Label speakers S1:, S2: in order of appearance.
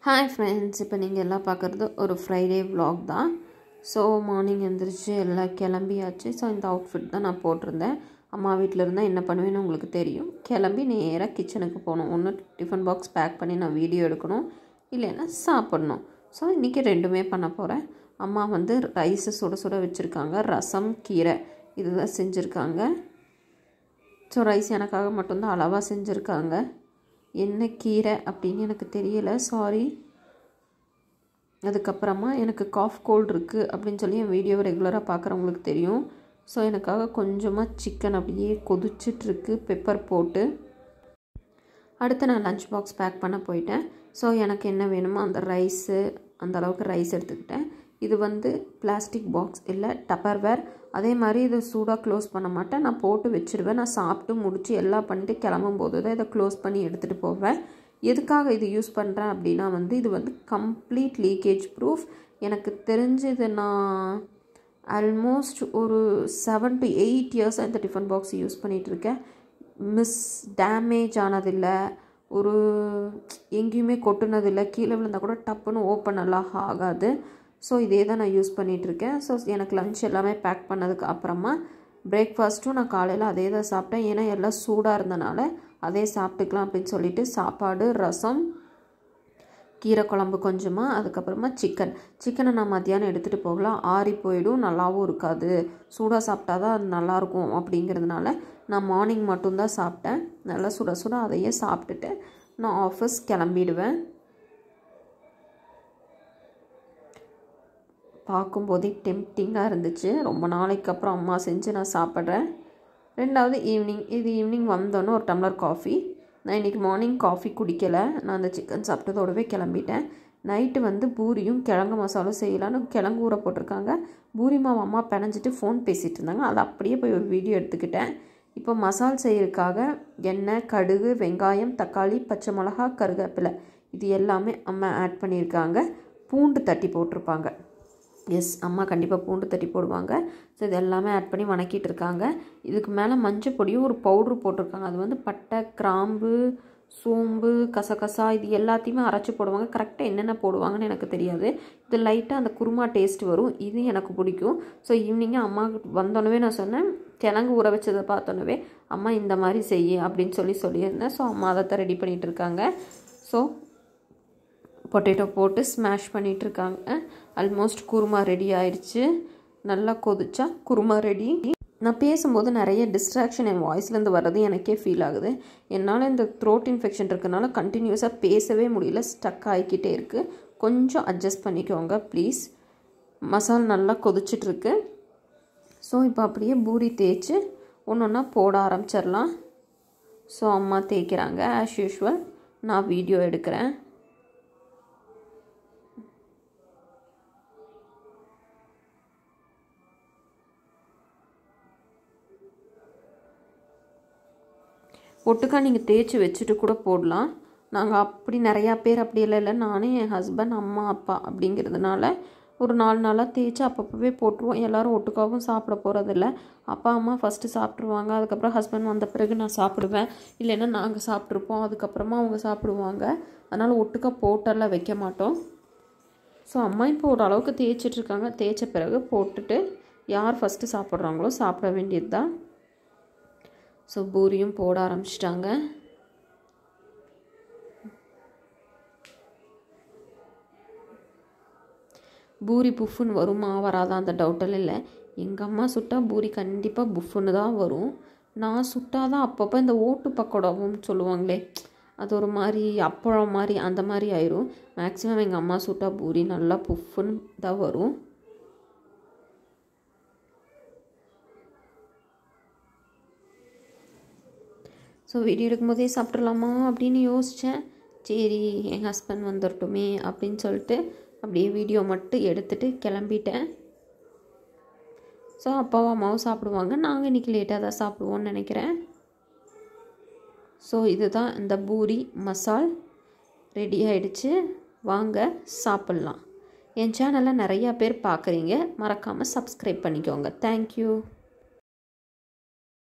S1: hi friends இப்போ நீங்கள் எல்லாம் பார்க்குறது ஒரு ஃப்ரைடே vlog தான் ஸோ மார்னிங் எழுந்திரிச்சு எல்லாம் கிளம்பியாச்சு ஸோ இந்த அவுட்ஃபிட் தான் நான் போட்டிருந்தேன் அம்மா வீட்டில் இருந்தால் என்ன பண்ணுவேன்னு உங்களுக்கு தெரியும் கிளம்பி நேராக கிச்சனுக்கு போகணும் ஒன்று டிஃபன் பாக்ஸ் பேக் பண்ணி நான் வீடியோ எடுக்கணும் இல்லைன்னா சாப்பிடணும் ஸோ இன்றைக்கி ரெண்டுமே பண்ண போகிறேன் அம்மா வந்து ரைஸு சுட சுட வச்சுருக்காங்க ரசம் கீரை இதுதான் செஞ்சுருக்காங்க ஸோ ரைஸ் எனக்காக மட்டும்தான் அளவாக செஞ்சுருக்காங்க என்ன கீரை அப்படின்னு எனக்கு தெரியல சாரி அதுக்கப்புறமா எனக்கு காஃப் கோல்டு இருக்குது அப்படின்னு சொல்லி என் வீடியோவை ரெகுலராக பார்க்குறவங்களுக்கு தெரியும் ஸோ எனக்காக கொஞ்சமாக சிக்கன் அப்படியே கொதிச்சிட்ருக்கு பெப்பர் போட்டு அடுத்து நான் லஞ்ச் பாக்ஸ் பேக் பண்ண போயிட்டேன் ஸோ எனக்கு என்ன வேணுமோ அந்த ரைஸு அந்த அளவுக்கு ரைஸ் எடுத்துக்கிட்டேன் இது வந்து பிளாஸ்டிக் பாக்ஸ் இல்லை டப்பர்வேர் அதே மாதிரி இதை சூடாக க்ளோஸ் பண்ண மாட்டேன் நான் போட்டு வச்சுருவேன் நான் சாப்பிட்டு முடித்து எல்லாம் பண்ணிட்டு கிளம்பும் போது தான் இதை க்ளோஸ் பண்ணி எடுத்துகிட்டு போவேன் எதுக்காக இது யூஸ் பண்ணுறேன் அப்படின்னா வந்து இது வந்து கம்ப்ளீட் லீக்கேஜ் ப்ரூஃப் எனக்கு தெரிஞ்சது நான் ஆல்மோஸ்ட் ஒரு செவன் டு எயிட் இயர்ஸாக இந்த டிஃபன் பாக்ஸ் யூஸ் பண்ணிகிட்ருக்கேன் மிஸ் டேமேஜ் ஆனதில்லை ஒரு எங்கேயுமே கொட்டுனதில்லை கீழே விழுந்தால் கூட டப்புன்னு ஓப்பன் எல்லாம் ஆகாது ஸோ இதே தான் நான் யூஸ் பண்ணிகிட்ருக்கேன் ஸோ எனக்கு லஞ்ச் எல்லாமே பேக் பண்ணதுக்கு அப்புறமா பிரேக்ஃபாஸ்ட்டும் நான் காலையில் அதே தான் சாப்பிட்டேன் ஏன்னா எல்லாம் சூடாக இருந்தனால அதே சாப்பிட்டுக்கலாம் அப்படின்னு சொல்லிட்டு சாப்பாடு ரசம் கீரை குழம்பு கொஞ்சமாக அதுக்கப்புறமா சிக்கன் சிக்கனை நான் மத்தியானம் எடுத்துகிட்டு போகலாம் ஆறி போயிடும் நல்லாவும் இருக்காது சூடாக சாப்பிட்டா தான் அது நல்லாயிருக்கும் அப்படிங்கிறதுனால நான் மார்னிங் மட்டும்தான் சாப்பிட்டேன் நல்லா சுட சுட அதையே சாப்பிட்டுட்டு நான் ஆஃபீஸ் கிளம்பிடுவேன் பார்க்கும்போதே டெம்டிங்காக இருந்துச்சு ரொம்ப நாளைக்கு அப்புறம் அம்மா செஞ்சு நான் சாப்பிட்றேன் ரெண்டாவது ஈவினிங் இது ஈவினிங் வந்தோன்னே ஒரு டம்ளர் காஃபி நான் இன்றைக்கி மார்னிங் காஃபி குடிக்கலை நான் அந்த சிக்கன் சாப்பிட்டதோடவே கிளம்பிட்டேன் நைட்டு வந்து பூரியும் கிழங்கு மசாலும் செய்யலான்னு கிழங்கு ஊற போட்டிருக்காங்க பூரி மாவு அம்மா பிணைஞ்சிட்டு ஃபோன் பேசிகிட்டு இருந்தாங்க அதை அப்படியே போய் ஒரு வீடியோ எடுத்துக்கிட்டேன் இப்போ மசால் செய்யறதுக்காக எண்ணெய் கடுகு வெங்காயம் தக்காளி பச்சை மிளகா கருவேப்பிலை இது எல்லாமே அம்மா ஆட் பண்ணியிருக்காங்க பூண்டு தட்டி போட்டிருப்பாங்க எஸ் அம்மா கண்டிப்பாக பூண்டு தட்டி போடுவாங்க ஸோ இது எல்லாமே ஆட் பண்ணி வணக்கிட்டு இருக்காங்க இதுக்கு மேலே மஞ்சள் பொடியும் ஒரு பவுட்ரு போட்டிருக்காங்க அது வந்து பட்டை கிராம்பு சோம்பு கசகசா இது எல்லாத்தையுமே அரைச்சி போடுவாங்க கரெக்டாக என்னென்ன போடுவாங்கன்னு எனக்கு தெரியாது இது லைட்டாக அந்த குருமா டேஸ்ட் வரும் இது எனக்கு பிடிக்கும் ஸோ ஈவினிங்கே அம்மா வந்தோடனே நான் சொன்னேன் கிழங்கு ஊற வச்சதை பார்த்தோன்னே அம்மா இந்த மாதிரி செய்ய அப்படின்னு சொல்லி சொல்லியிருந்தேன் ஸோ அம்மா அதை தான் ரெடி பண்ணிகிட்டு இருக்காங்க ஸோ பொட்டேட்டோ போட்டு ஸ்மாஷ் பண்ணிகிட்ருக்காங்க ஆல்மோஸ்ட் குருமா ரெடி ஆயிடுச்சு நல்லா கொதிச்சா குருமா ரெடி நான் பேசும்போது நிறைய டிஸ்ட்ராக்ஷன் என் வாய்ஸ்லேருந்து வர்றது எனக்கே ஃபீல் ஆகுது என்னால் இந்த த்ரோட் இன்ஃபெக்ஷன் இருக்கனால கண்டினியூஸாக பேசவே முடியல ஸ்டக் ஆகிக்கிட்டே இருக்குது கொஞ்சம் அட்ஜஸ்ட் பண்ணிக்கோங்க ப்ளீஸ் மசால் நல்லா கொதிச்சிட்ருக்கு ஸோ இப்போ அப்படியே பூரி தேய்ச்சி ஒன்று ஒன்றா போட ஆரம்பிச்சிடலாம் ஸோ அம்மா தேய்க்கிறாங்க ஆஸ் யூஷுவல் நான் வீடியோ எடுக்கிறேன் ஒட்டுக்கா நீங்கள் தேய்ச்சி வச்சுட்டு கூட போடலாம் நாங்கள் அப்படி நிறையா பேர் அப்படி இல்லை இல்லை நானே என் ஹஸ்பண்ட் அம்மா அப்பா அப்படிங்கிறதுனால ஒரு நாலு நாளாக தேய்ச்சி அப்பப்போவே போட்டுருவோம் எல்லோரும் ஒட்டுக்காவும் சாப்பிட போகிறதில்ல அப்பா அம்மா ஃபஸ்ட்டு சாப்பிட்ருவாங்க அதுக்கப்புறம் ஹஸ்பண்ட் வந்த பிறகு நான் சாப்பிடுவேன் இல்லைன்னா நாங்கள் சாப்பிட்ருப்போம் அதுக்கப்புறமா அவங்க சாப்பிடுவாங்க அதனால் ஒட்டுக்கா போட்டெல்லாம் வைக்க மாட்டோம் ஸோ அம்மா இப்போ ஒரு அளவுக்கு தேய்ச்சிட்ருக்காங்க தேய்ச்ச பிறகு போட்டுட்டு யார் ஃபஸ்ட்டு சாப்பிட்றாங்களோ சாப்பிட வேண்டியது தான் ஸோ பூரியும் போட ஆரம்பிச்சிட்டாங்க பூரி புஃப்னு வருமா வராதா அந்த டவுட்டெல்லாம் இல்லை எங்கள் அம்மா சுட்டால் பூரி கண்டிப்பாக புஃப்னு தான் வரும் நான் சுட்டால் தான் அப்பப்போ இந்த ஓட்டு பக்கோடாவும் சொல்லுவாங்களே அது ஒரு மாதிரி அப்பளம் மாதிரி அந்த மாதிரி ஆயிரும் மேக்ஸிமம் எங்கள் அம்மா சுட்டால் பூரி நல்லா புஃப்னு தான் வரும் ஸோ வீடியோ எடுக்கும்போதே சாப்பிட்றலாமா அப்படின்னு யோசித்தேன் சரி என் ஹஸ்பண்ட் வந்துடட்டுமே அப்படின்னு சொல்லிட்டு அப்படியே வீடியோ மட்டும் எடுத்துகிட்டு கிளம்பிட்டேன் ஸோ அப்பாவும் அம்மாவும் சாப்பிடுவாங்க நாங்கள் இன்றைக்கி லேட்டாக தான் சாப்பிடுவோன்னு நினைக்கிறேன் ஸோ இதுதான் இந்த பூரி மசால் ரெடி ஆகிடுச்சு வாங்க சாப்பிட்லாம் என் சேனலை நிறையா பேர் பார்க்குறீங்க மறக்காமல் சப்ஸ்கிரைப் பண்ணிக்கோங்க தேங்க்யூ